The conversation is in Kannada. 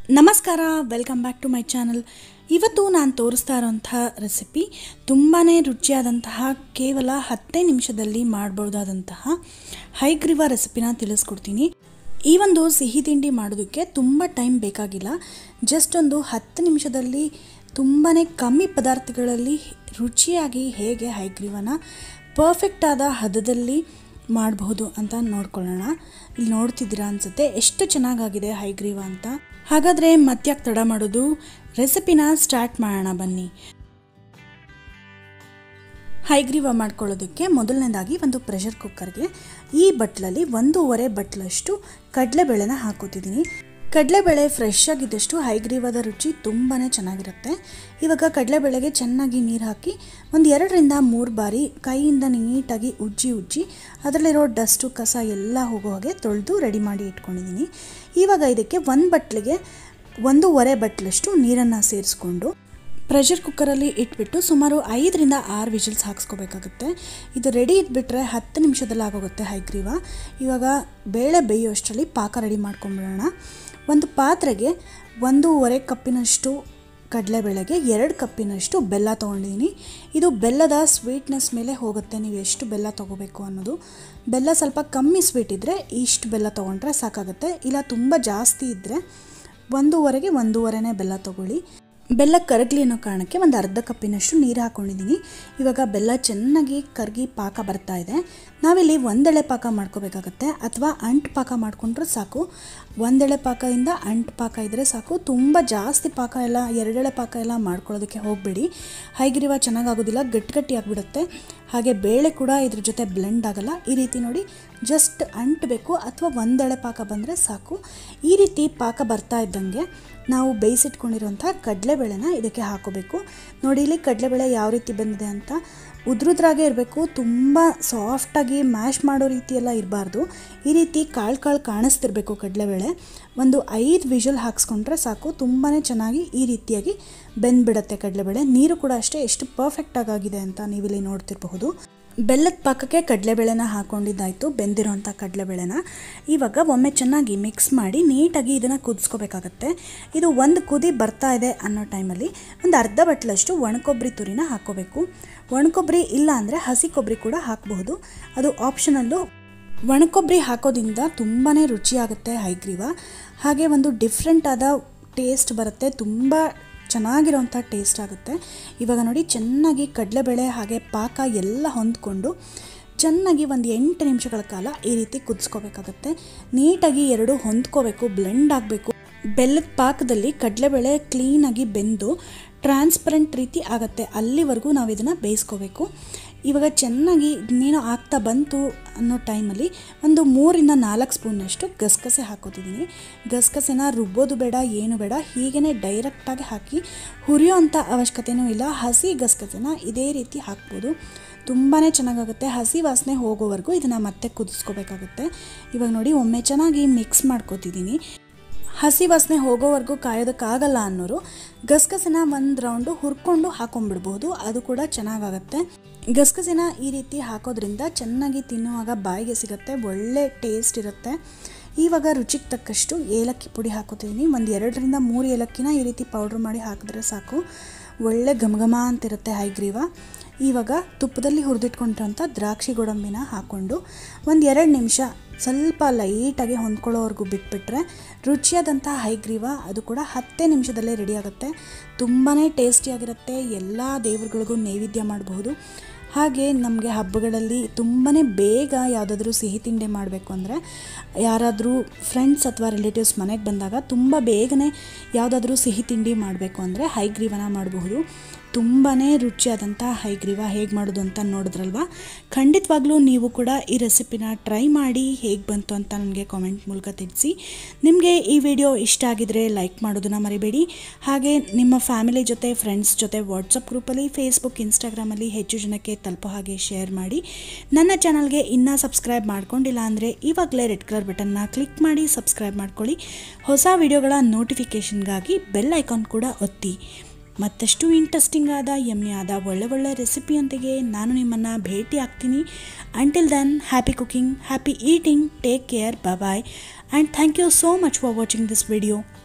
ನಮಸ್ಕಾರ welcome back to my channel ಇವತ್ತು ನಾನು ತೋರಿಸ್ತಾ ಇರೋಂಥ ರೆಸಿಪಿ ತುಂಬಾ ರುಚಿಯಾದಂತಹ ಕೇವಲ ಹತ್ತೇ ನಿಮಿಷದಲ್ಲಿ ಮಾಡ್ಬೋದಾದಂತಹ ಹೈಗ್ರೀವ ರೆಸಿಪಿನ ತಿಳಿಸ್ಕೊಡ್ತೀನಿ ಈ ಒಂದು ಸಿಹಿ ತಿಂಡಿ ಮಾಡೋದಕ್ಕೆ ತುಂಬ ಟೈಮ್ ಬೇಕಾಗಿಲ್ಲ ಜಸ್ಟ್ ಒಂದು ಹತ್ತು ನಿಮಿಷದಲ್ಲಿ ತುಂಬಾ ಕಮ್ಮಿ ಪದಾರ್ಥಗಳಲ್ಲಿ ರುಚಿಯಾಗಿ ಹೇಗೆ ಹೈಗ್ರೀವನ ಪರ್ಫೆಕ್ಟ್ ಆದ ಹದದಲ್ಲಿ ಮಾಡಬಹುದು ಅಂತ ನೋಡ್ಕೊಳ್ಳೋಣ ಇಲ್ಲಿ ನೋಡ್ತಿದ್ದೀರಾ ಅನ್ಸುತ್ತೆ ಎಷ್ಟು ಚೆನ್ನಾಗಾಗಿದೆ ಹೈಗ್ರೀವ ಅಂತ ಹಾಗಾದರೆ ಮತ್ಯಾಕೆ ತಡ ಮಾಡೋದು ರೆಸಿಪಿನ ಸ್ಟಾರ್ಟ್ ಮಾಡೋಣ ಬನ್ನಿ ಹೈಗ್ರೀವ ಮಾಡ್ಕೊಳ್ಳೋದಕ್ಕೆ ಮೊದಲನೇದಾಗಿ ಒಂದು ಪ್ರೆಷರ್ ಕುಕ್ಕರ್ಗೆ ಈ ಬಟ್ಲಲ್ಲಿ ಒಂದೂವರೆ ಬಟ್ಲಷ್ಟು ಕಡಲೆಬೇಳೆನ ಹಾಕೋತಿದ್ದೀನಿ ಕಡಲೆಬೇಳೆ ಫ್ರೆಶ್ ಆಗಿದ್ದಷ್ಟು ಹೈಗ್ರೀವದ ರುಚಿ ತುಂಬಾ ಚೆನ್ನಾಗಿರುತ್ತೆ ಇವಾಗ ಕಡಲೆಬೇಳೆಗೆ ಚೆನ್ನಾಗಿ ನೀರು ಹಾಕಿ ಒಂದು ಎರಡರಿಂದ ಮೂರು ಬಾರಿ ಕೈಯಿಂದ ನೀಟಾಗಿ ಉಜ್ಜಿ ಉಜ್ಜಿ ಅದರಲ್ಲಿರೋ ಡಸ್ಟು ಕಸ ಎಲ್ಲ ಹೋಗೋ ಹಾಗೆ ತೊಳೆದು ರೆಡಿ ಮಾಡಿ ಇಟ್ಕೊಂಡಿದ್ದೀನಿ ಇವಾಗ ಇದಕ್ಕೆ ಒಂದು ಬಟ್ಲಿಗೆ ಒಂದೂವರೆ ಬಟ್ಲಷ್ಟು ನೀರನ್ನು ಸೇರಿಸ್ಕೊಂಡು ಪ್ರೆಷರ್ ಕುಕ್ಕರಲ್ಲಿ ಇಟ್ಬಿಟ್ಟು ಸುಮಾರು ಐದರಿಂದ ಆರು ವಿಜಿಲ್ಸ್ ಹಾಕ್ಸ್ಕೋಬೇಕಾಗುತ್ತೆ ಇದು ರೆಡಿ ಇದ್ಬಿಟ್ರೆ ಹತ್ತು ನಿಮಿಷದಲ್ಲಿ ಆಗೋಗುತ್ತೆ ಹೈಗ್ರೀವ ಇವಾಗ ಬೇಳೆ ಬೇಯೋಷ್ಟರಲ್ಲಿ ಪಾಕ ರೆಡಿ ಮಾಡ್ಕೊಂಬಿಡೋಣ ಒಂದು ಪಾತ್ರೆಗೆ ಒಂದೂವರೆ ಕಪ್ಪಿನಷ್ಟು ಕಡಲೆಬೇಳೆಗೆ ಎರಡು ಕಪ್ಪಿನಷ್ಟು ಬೆಲ್ಲ ತೊಗೊಂಡಿದ್ದೀನಿ ಇದು ಬೆಲ್ಲದ ಸ್ವೀಟ್ನೆಸ್ ಮೇಲೆ ಹೋಗುತ್ತೆ ನೀವು ಎಷ್ಟು ಬೆಲ್ಲ ತೊಗೋಬೇಕು ಅನ್ನೋದು ಬೆಲ್ಲ ಸ್ವಲ್ಪ ಕಮ್ಮಿ ಸ್ವೀಟ್ ಇದ್ದರೆ ಇಷ್ಟು ಬೆಲ್ಲ ತೊಗೊಂಡ್ರೆ ಸಾಕಾಗುತ್ತೆ ಇಲ್ಲ ತುಂಬ ಜಾಸ್ತಿ ಇದ್ದರೆ ಒಂದೂವರೆಗೆ ಒಂದೂವರೆನೇ ಬೆಲ್ಲ ತೊಗೊಳ್ಳಿ ಬೆಲ್ಲ ಕರಗಲಿ ಅನ್ನೋ ಕಾರಣಕ್ಕೆ ಒಂದು ಅರ್ಧ ಕಪ್ಪಿನಷ್ಟು ನೀರು ಹಾಕ್ಕೊಂಡಿದ್ದೀನಿ ಇವಾಗ ಬೆಲ್ಲ ಚೆನ್ನಾಗಿ ಕರಗಿ ಪಾಕ ಬರ್ತಾ ಇದೆ ನಾವಿಲ್ಲಿ ಒಂದೆಳೆ ಪಾಕ ಮಾಡ್ಕೋಬೇಕಾಗತ್ತೆ ಅಥವಾ ಅಂಟು ಪಾಕ ಮಾಡಿಕೊಂಡ್ರೆ ಸಾಕು ಒಂದೆಳೆ ಪಾಕದಿಂದ ಅಂಟು ಪಾಕ ಇದ್ದರೆ ಸಾಕು ತುಂಬ ಜಾಸ್ತಿ ಪಾಕ ಎಲ್ಲ ಎರಡೆಳೆ ಪಾಕ ಎಲ್ಲ ಮಾಡ್ಕೊಳ್ಳೋದಕ್ಕೆ ಹೋಗಬೇಡಿ ಹೈಗಿರಿವ ಚೆನ್ನಾಗಾಗೋದಿಲ್ಲ ಗಟ್ಟಿ ಗಟ್ಟಿ ಆಗಿಬಿಡುತ್ತೆ ಹಾಗೆ ಬೇಳೆ ಕೂಡ ಇದ್ರ ಜೊತೆ ಬ್ಲೆಂಡ್ ಆಗಲ್ಲ ಈ ರೀತಿ ನೋಡಿ ಜಸ್ಟ್ ಅಂಟಬೇಕು ಅಥವಾ ಒಂದೆಳೆ ಪಾಕ ಬಂದರೆ ಸಾಕು ಈ ರೀತಿ ಪಾಕ ಬರ್ತಾ ಇದ್ದಂಗೆ ನಾವು ಬೇಯಿಸಿಟ್ಕೊಂಡಿರೋಂಥ ಕಡಲೆಬೇಳೆನ ಇದಕ್ಕೆ ಹಾಕೋಬೇಕು ನೋಡಿ ಇಲ್ಲಿ ಕಡಲೆಬೇಳೆ ಯಾವ ರೀತಿ ಬಂದಿದೆ ಅಂತ ಉದ್ರುದ್ರಾಗೆ ಇರಬೇಕು ತುಂಬ ಸಾಫ್ಟಾಗಿ ಮ್ಯಾಶ್ ಮಾಡೋ ರೀತಿ ಎಲ್ಲ ಇರಬಾರ್ದು ಈ ರೀತಿ ಕಾಳು ಕಾಳು ಕಾಣಿಸ್ತಿರ್ಬೇಕು ಕಡಲೆಬೇಳೆ ಒಂದು ಐದು ವಿಷಲ್ ಹಾಕ್ಸ್ಕೊಂಡ್ರೆ ಸಾಕು ತುಂಬಾ ಚೆನ್ನಾಗಿ ಈ ರೀತಿಯಾಗಿ ಬೆಂದ್ಬಿಡುತ್ತೆ ಕಡಲೆಬೇಳೆ ನೀರು ಕೂಡ ಅಷ್ಟೇ ಎಷ್ಟು ಪರ್ಫೆಕ್ಟಾಗಿ ಆಗಿದೆ ಅಂತ ನೀವಿಲ್ಲಿ ನೋಡ್ತಿರಬಹುದು ಬೆಲ್ಲದ ಪಾಕಕ್ಕೆ ಕಡಲೆಬೇಳೆನ ಹಾಕ್ಕೊಂಡಿದ್ದಾಯಿತು ಬೆಂದಿರೋಂಥ ಕಡಲೆಬೇಳೆನ ಇವಾಗ ಒಮ್ಮೆ ಚೆನ್ನಾಗಿ ಮಿಕ್ಸ್ ಮಾಡಿ ನೀಟಾಗಿ ಇದನ್ನು ಕುದಿಸ್ಕೋಬೇಕಾಗತ್ತೆ ಇದು ಒಂದು ಕುದಿ ಬರ್ತಾ ಇದೆ ಅನ್ನೋ ಟೈಮಲ್ಲಿ ಒಂದು ಅರ್ಧ ಬಟ್ಲಷ್ಟು ಒಣಕೊಬ್ಬರಿ ತುರಿನ ಹಾಕ್ಕೋಬೇಕು ಒಣಕೊಬ್ಬರಿ ಇಲ್ಲ ಅಂದರೆ ಹಸಿ ಕೊಬ್ಬರಿ ಕೂಡ ಹಾಕಬಹುದು ಅದು ಆಪ್ಷನಲ್ಲು ಒಣಕೊಬ್ಬರಿ ಹಾಕೋದ್ರಿಂದ ತುಂಬಾ ರುಚಿಯಾಗುತ್ತೆ ಹೈಗ್ರೀವ ಹಾಗೆ ಒಂದು ಡಿಫ್ರೆಂಟ್ ಆದ ಟೇಸ್ಟ್ ಬರುತ್ತೆ ತುಂಬ ಚೆನ್ನಾಗಿರೋಂಥ ಟೇಸ್ಟ್ ಆಗುತ್ತೆ ಇವಾಗ ನೋಡಿ ಚೆನ್ನಾಗಿ ಕಡಲೆಬೇಳೆ ಹಾಗೆ ಪಾಕ ಎಲ್ಲ ಹೊಂದ್ಕೊಂಡು ಚೆನ್ನಾಗಿ ಒಂದು ಎಂಟು ನಿಮಿಷಗಳ ಕಾಲ ಈ ರೀತಿ ಕುದಿಸ್ಕೋಬೇಕಾಗತ್ತೆ ನೀಟಾಗಿ ಎರಡು ಹೊಂದ್ಕೋಬೇಕು ಬ್ಲೆಂಡ್ ಆಗಬೇಕು ಬೆಲ್ಲದ ಪಾಕದಲ್ಲಿ ಕಡಲೆಬೇಳೆ ಕ್ಲೀನಾಗಿ ಬೆಂದು ಟ್ರಾನ್ಸ್ಪರೆಂಟ್ ರೀತಿ ಆಗುತ್ತೆ ಅಲ್ಲಿವರೆಗೂ ನಾವು ಇದನ್ನು ಬೇಯಿಸ್ಕೋಬೇಕು ಇವಾಗ ಚೆನ್ನಾಗಿ ಇನ್ನೇನೋ ಆಗ್ತಾ ಬಂತು ಅನ್ನೋ ಟೈಮಲ್ಲಿ ಒಂದು ಮೂರಿಂದ ನಾಲ್ಕು ಸ್ಪೂನಷ್ಟು ಗಸಗಸೆ ಹಾಕೋತಿದ್ದೀನಿ ಗಸಗಸೆನ ರುಬ್ಬೋದು ಬೇಡ ಏನು ಬೇಡ ಹೀಗೇ ಡೈರೆಕ್ಟಾಗಿ ಹಾಕಿ ಹುರಿಯೋ ಅಂಥ ಅವಶ್ಯಕತೆಯೂ ಇಲ್ಲ ಹಸಿ ಗಸಗಸೆನ ಇದೇ ರೀತಿ ಹಾಕ್ಬೋದು ತುಂಬಾ ಚೆನ್ನಾಗಾಗುತ್ತೆ ಹಸಿ ವಾಸನೆ ಹೋಗೋವರೆಗೂ ಇದನ್ನು ಮತ್ತೆ ಕುದಿಸ್ಕೋಬೇಕಾಗುತ್ತೆ ಇವಾಗ ನೋಡಿ ಒಮ್ಮೆ ಚೆನ್ನಾಗಿ ಮಿಕ್ಸ್ ಮಾಡ್ಕೋತಿದ್ದೀನಿ ಹಸಿ ವಾಸನೆ ಹೋಗೋವರೆಗೂ ಕಾಯೋದಕ್ಕಾಗಲ್ಲ ಅನ್ನೋರು ಗಸಗಸೆನ ಒಂದು ರೌಂಡು ಹುರ್ಕೊಂಡು ಹಾಕೊಂಡ್ಬಿಡ್ಬೋದು ಅದು ಕೂಡ ಚೆನ್ನಾಗಾಗತ್ತೆ ಗಸಗಸೆನ ಈ ರೀತಿ ಹಾಕೋದ್ರಿಂದ ಚೆನ್ನಾಗಿ ತಿನ್ನುವಾಗ ಬಾಯಿಗೆ ಸಿಗುತ್ತೆ ಒಳ್ಳೆ ಟೇಸ್ಟ್ ಇರುತ್ತೆ ಇವಾಗ ರುಚಿಗೆ ತಕ್ಕಷ್ಟು ಏಲಕ್ಕಿ ಪುಡಿ ಹಾಕೋತಿದ್ದೀನಿ ಒಂದು ಎರಡರಿಂದ ಮೂರು ಏಲಕ್ಕಿನ ಈ ರೀತಿ ಪೌಡ್ರ್ ಮಾಡಿ ಹಾಕಿದ್ರೆ ಸಾಕು ಒಳ್ಳೆ ಘಮಘಮ ಅಂತಿರುತ್ತೆ ಹೈಗ್ರೀವ ಇವಾಗ ತುಪ್ಪದಲ್ಲಿ ಹುರಿದಿಟ್ಕೊಂಡಿರೋಂಥ ದ್ರಾಕ್ಷಿ ಗೋಡಂಬಿನ ಹಾಕ್ಕೊಂಡು ಒಂದು ಎರಡು ನಿಮಿಷ ಸ್ವಲ್ಪ ಲೈಟಾಗಿ ಹೊಂದ್ಕೊಳ್ಳೋವರೆಗೂ ಬಿಟ್ಬಿಟ್ರೆ ರುಚಿಯಾದಂಥ ಹೈಗ್ರೀವ ಅದು ಕೂಡ ಹತ್ತೇ ನಿಮಿಷದಲ್ಲೇ ರೆಡಿ ಆಗುತ್ತೆ ತುಂಬಾ ಟೇಸ್ಟಿಯಾಗಿರುತ್ತೆ ಎಲ್ಲ ದೇವರುಗಳಿಗೂ ನೈವೇದ್ಯ ಮಾಡಬಹುದು ಹಾಗೆ ನಮಗೆ ಹಬ್ಬಗಳಲ್ಲಿ ತುಂಬಾ ಬೇಗ ಯಾವುದಾದ್ರೂ ಸಿಹಿ ತಿಂಡಿ ಮಾಡಬೇಕು ಅಂದರೆ ಯಾರಾದರೂ ಫ್ರೆಂಡ್ಸ್ ಅಥವಾ ರಿಲೇಟಿವ್ಸ್ ಮನೆಗೆ ಬಂದಾಗ ತುಂಬ ಬೇಗನೆ ಯಾವುದಾದ್ರೂ ಸಿಹಿ ತಿಂಡಿ ಮಾಡಬೇಕು ಅಂದರೆ ಹೈಗ್ರೀವನ ಮಾಡಬಹುದು ತುಂಬಾ ರುಚಿಯಾದಂಥ ಹೈಗ್ರೀವ ಹೇಗೆ ಮಾಡೋದು ಅಂತ ನೋಡಿದ್ರಲ್ವ ಖಂಡಿತವಾಗ್ಲೂ ನೀವು ಕೂಡ ಈ ರೆಸಿಪಿನ ಟ್ರೈ ಮಾಡಿ ಹೇಗೆ ಬಂತು ಅಂತ ನನಗೆ ಕಾಮೆಂಟ್ ಮೂಲಕ ತಿಳಿಸಿ ನಿಮಗೆ ಈ ವಿಡಿಯೋ ಇಷ್ಟ ಆಗಿದರೆ ಲೈಕ್ ಮಾಡೋದನ್ನು ಮರಿಬೇಡಿ ಹಾಗೆ ನಿಮ್ಮ ಫ್ಯಾಮಿಲಿ ಜೊತೆ ಫ್ರೆಂಡ್ಸ್ ಜೊತೆ ವಾಟ್ಸಪ್ ಗ್ರೂಪಲ್ಲಿ ಫೇಸ್ಬುಕ್ ಇನ್ಸ್ಟಾಗ್ರಾಮಲ್ಲಿ ಹೆಚ್ಚು ಜನಕ್ಕೆ ತಲುಪೋ ಹಾಗೆ ಶೇರ್ ಮಾಡಿ ನನ್ನ ಚಾನಲ್ಗೆ ಇನ್ನೂ ಸಬ್ಸ್ಕ್ರೈಬ್ ಮಾಡ್ಕೊಂಡಿಲ್ಲ ಅಂದರೆ ಇವಾಗಲೇ ರೆಡ್ ಕಲರ್ ಬಟನ್ನ ಕ್ಲಿಕ್ ಮಾಡಿ ಸಬ್ಸ್ಕ್ರೈಬ್ ಮಾಡ್ಕೊಳ್ಳಿ ಹೊಸ ವಿಡಿಯೋಗಳ ನೋಟಿಫಿಕೇಷನ್ಗಾಗಿ ಬೆಲ್ ಐಕಾನ್ ಕೂಡ ಒತ್ತಿ ಮತ್ತಷ್ಟು ಇಂಟ್ರೆಸ್ಟಿಂಗ್ ಆದ ಯಮ್ಮಿ ಆದ ಒಳ್ಳೆ ಒಳ್ಳೆ ರೆಸಿಪಿಯೊಂದಿಗೆ ನಾನು ನಿಮ್ಮನ್ನು ಭೇಟಿ ಆಗ್ತೀನಿ until then happy cooking happy eating take care bye and thank you so much for watching this video